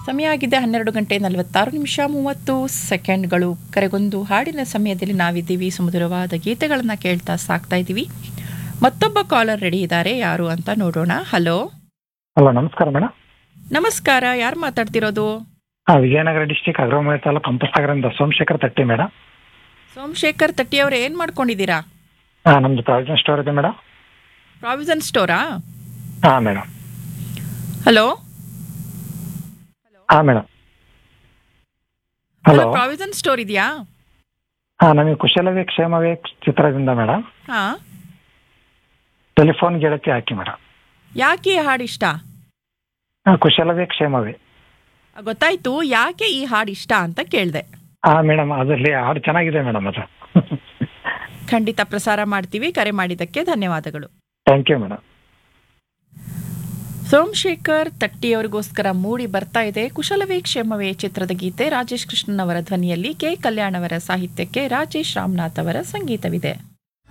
ಸಮಯ ಆಗಿದೆ ಹನ್ನೆರಡು ಗಂಟೆ ನಲವತ್ತಾರು ನಿಮಿಷ ಮೂವತ್ತು ಸೆಕೆಂಡ್ಗಳು ಕರೆಗೊಂದು ಹಾಡಿನ ಸಮಯದಲ್ಲಿ ನಾವಿದ್ದೀವಿ ಸುಮಧುರವಾದ ಗೀತೆಗಳನ್ನು ಕೇಳ್ತಾ ಸಾಕ್ತಾ ಇದ್ದೀವಿ ಮತ್ತೊಬ್ಬ ಕಾಲರ್ ರೆಡಿ ಇದ್ದಾರೆ ಯಾರು ಅಂತ ನೋಡೋಣ ಹಲೋ ಹಲೋ ನಮಸ್ಕಾರ ಮೇಡಮ್ ನಮಸ್ಕಾರ ಯಾರು ಮಾತಾಡ್ತಿರೋದು ಹಾಂ ವಿಜಯನಗರ ಡಿಸ್ಟಿಕ್ ಅಗ್ರಮಯ ತಾಲೂಕು ಕಂಪಸ್ನಗರದಿಂದ ಸೋಮಶೇಖರ್ ತಟ್ಟಿ ಮೇಡಮ್ ಸೋಮಶೇಖರ್ ತಟ್ಟಿ ಅವ್ರು ಏನು ಮಾಡ್ಕೊಂಡಿದ್ದೀರಾ ಹಾಂ ನಮ್ದು ಪ್ರಾವಿಷನ್ ಸ್ಟೋರ್ ಇದೆ ಮೇಡಮ್ ಪ್ರಾವಿಷನ್ ಸ್ಟೋರಾ ಹಾಂ ಮೇಡಮ್ ಹಲೋ ಹಾಂ ಮೇಡಮ್ ಹಲೋ ಪ್ರಾವಿಷನ್ ಸ್ಟೋರ್ ಇದೆಯಾ ಹಾಂ ನಮಗೆ ಕುಶಲವೇ ಕ್ಷೇಮವೇ ಚಿತ್ರದಿಂದ ಮೇಡಮ್ ಹಾ ಟೆಲಿಫೋನ್ ಗೆಳತಿ ಹಾಕಿ ಮೇಡಮ್ ಯಾಕೆ ಈ ಹಾಡು ಇಷ್ಟ ಹಾಂ ಕುಶಲವೇ ಕ್ಷೇಮವೇ ಗೊತ್ತಾಯ್ತು ಯಾಕೆ ಈ ಹಾಡು ಇಷ್ಟ ಅಂತ ಕೇಳಿದೆ ಹಾಂ ಮೇಡಮ್ ಅದರಲ್ಲಿ ಹಾಡು ಚೆನ್ನಾಗಿದೆ ಮೇಡಮ್ ಅದು ಖಂಡಿತ ಪ್ರಸಾರ ಮಾಡ್ತೀವಿ ಕರೆ ಮಾಡಿದ್ದಕ್ಕೆ ಧನ್ಯವಾದಗಳು ಥ್ಯಾಂಕ್ ಯು ಮೇಡಮ್ ಸೋಮಶೇಖರ್ ತಟ್ಟಿಯವರಿಗೋಸ್ಕರ ಮೂಡಿ ಬರ್ತಾ ಇದೆ ಕುಶಲವೇ ಕ್ಷೇಮವೇ ಚಿತ್ರದ ಗೀತೆ ರಾಜೇಶ್ ಕೃಷ್ಣನ್ ಅವರ ಧ್ವನಿಯಲ್ಲಿ ಕೆ ಕಲ್ಯಾಣ್ ಅವರ ಸಾಹಿತ್ಯಕ್ಕೆ ರಾಜೇಶ್ ರಾಮನಾಥ್ ಅವರ ಸಂಗೀತವಿದೆ